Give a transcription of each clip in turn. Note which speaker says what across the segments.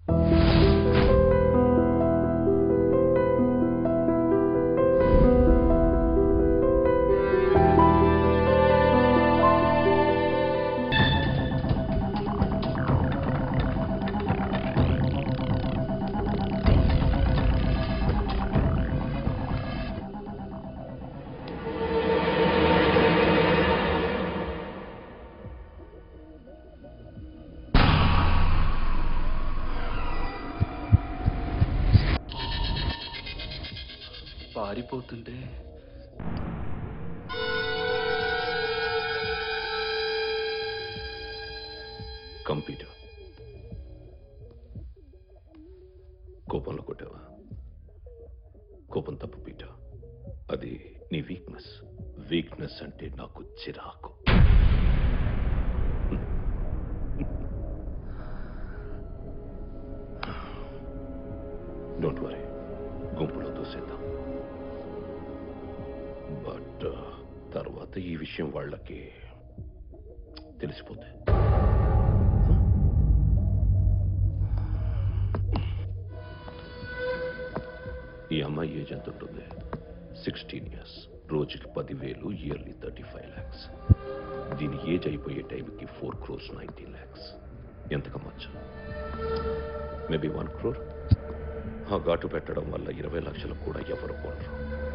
Speaker 1: పారిపోతుంటే
Speaker 2: computer కోపంలో కొట్టావా కోపం తప్పు పీట అది నీ వీక్నెస్ వీక్నెస్ అంటే నాకు చిరాకు డోంట్ వరీ గుంపులో తోసేద్దాం బట్ తర్వాత ఈ విషయం వాళ్ళకి తెలిసిపోతే ఈ అమ్మాయి ఏజ్ ఎంత ఉంటుంది సిక్స్టీన్ ఇయర్స్ రోజుకి పదివేలు ఇయర్లీ థర్టీ ఫైవ్ ల్యాక్స్ దీని ఏజ్ అయిపోయే టైంకి ఫోర్ క్రోర్స్ నైన్టీన్ ల్యాక్స్ ఎంత కమ్మచ్చు మేబీ వన్ క్రోర్ ఆ ఘాటు పెట్టడం వల్ల ఇరవై లక్షలు కూడా ఎవరు కొనరు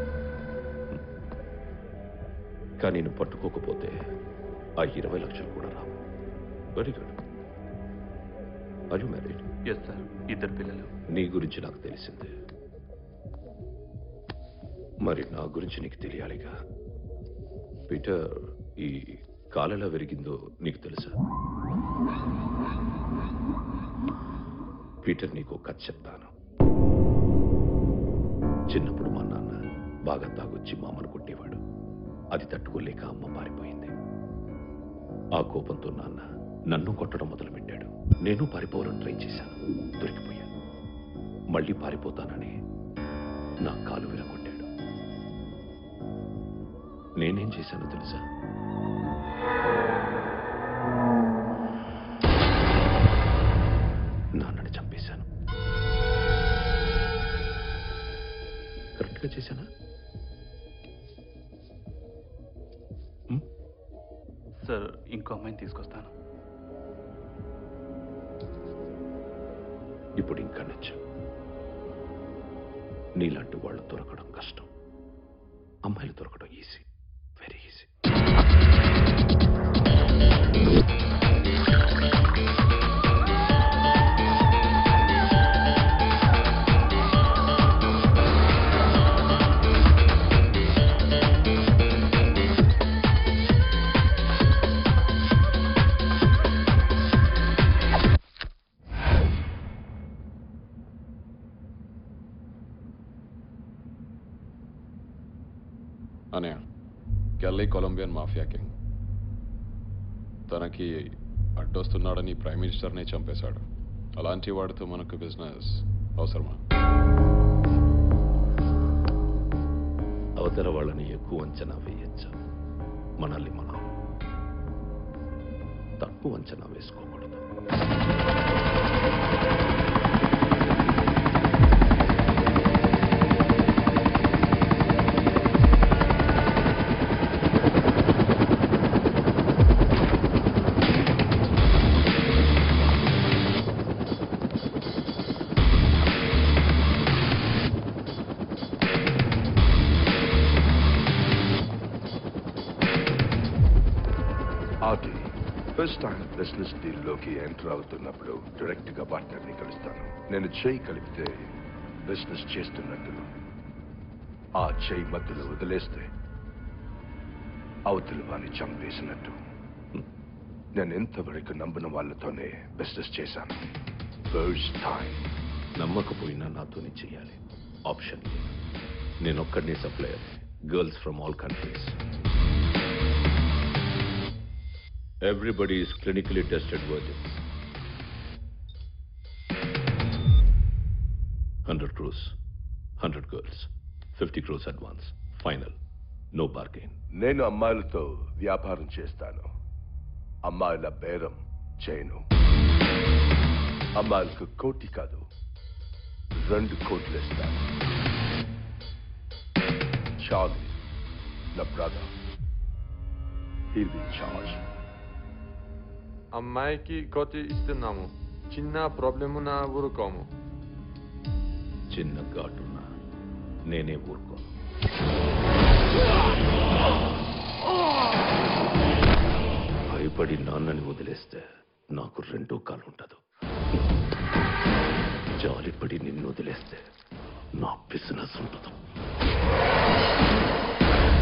Speaker 2: కానీ నేను పట్టుకోకపోతే ఆ ఇరవై లక్షలు కూడా రావు very good are you married
Speaker 1: yes sir ఇద్దరు పిల్లలు
Speaker 2: నీ గురించి నాకు తెలిసిందే మరి నా గురించి నీకు తెలియాలిగా పీటర్ ఈ కాలెలా విరిగిందో నీకు తెలుసా పీటర్ నీకు ఒక కథ చెప్తాను చిన్నప్పుడు మా నాన్న బాగా తాగొచ్చి మా అమ్మను కొట్టేవాడు అది తట్టుకోలేక అమ్మ పారిపోయింది ఆ కోపంతో నాన్న నన్ను కొట్టడం మొదలుపెట్టాడు నేను పారిపోవాలని ట్రై చేశాను దొరికిపోయాను మళ్ళీ పారిపోతానని నా కాలు విరగొట్టాడు నేనేం చేశానో తెలుసా నాన్నని చంపేశాను కరెక్ట్గా చేశానా హ్మ్?
Speaker 1: సార్ ఇంకో అమ్మాయిని తీసుకొస్తాను
Speaker 2: ఇప్పుడు ఇంకా నచ్చు నీలాంటి వాళ్ళు దొరకడం కష్టం అమ్మాయిలు దొరకడం ఈజీ వెరీ ఈజీ
Speaker 3: అనే కెల్లీ కొలంబియన్ మాఫియా కింగ్ తనకి అడ్డొస్తున్నాడని ప్రైమ్ మినిస్టర్నే చంపేశాడు అలాంటి వాడితో మనకు బిజినెస్ అవసరమా
Speaker 2: అవతల వాళ్ళని ఎక్కువ అంచనా వేయచ్చు మనల్ని మనం తక్కువ అంచనా వేసుకోకూడదు
Speaker 4: ఆర్టీ ఫస్ట్ టైం బిజినెస్ డీల్లోకి ఎంటర్ అవుతున్నప్పుడు డైరెక్ట్ గా పార్ట్నర్ని కలుస్తాను నేను చేయి కలిపితే బిజినెస్ చేస్తున్నట్టు ఆ చేయి మధ్యలో వదిలేస్తే అవతల వాడిని చంపేసినట్టు నేను ఎంతవరకు నమ్మిన వాళ్ళతోనే బిజినెస్ చేశాను ఫస్ట్ టైం
Speaker 2: నమ్మకపోయినా నాతోనే చేయాలి ఆప్షన్ లేదు నేను ఒక్కడినే supplier girls from all countries everybody is clinically tested virgins hundred crores hundred girls fifty crores advance final no bargain
Speaker 4: నేను అమ్మాయిలతో వ్యాపారం చేస్తాను అమ్మాయిల బేరం చేయను అమ్మాయిలకు కోటి కాదు రెండు కోట్లు ఇస్తాను చార్లీ నా బ్రదర్ హీ విల్ చార్జ్
Speaker 5: అమ్మాయికి కోటి ఇస్తున్నాము చిన్న ప్రాబ్లం ఉన్న ఊరుకోము
Speaker 2: చిన్న ఘాటున్నా నేనే ఊరుకోను భయపడి నాన్నని వదిలేస్తే నాకు రెండో కాలు ఉండదు జాలిపడి నిన్ను వదిలేస్తే నా బిజినెస్ ఉండదు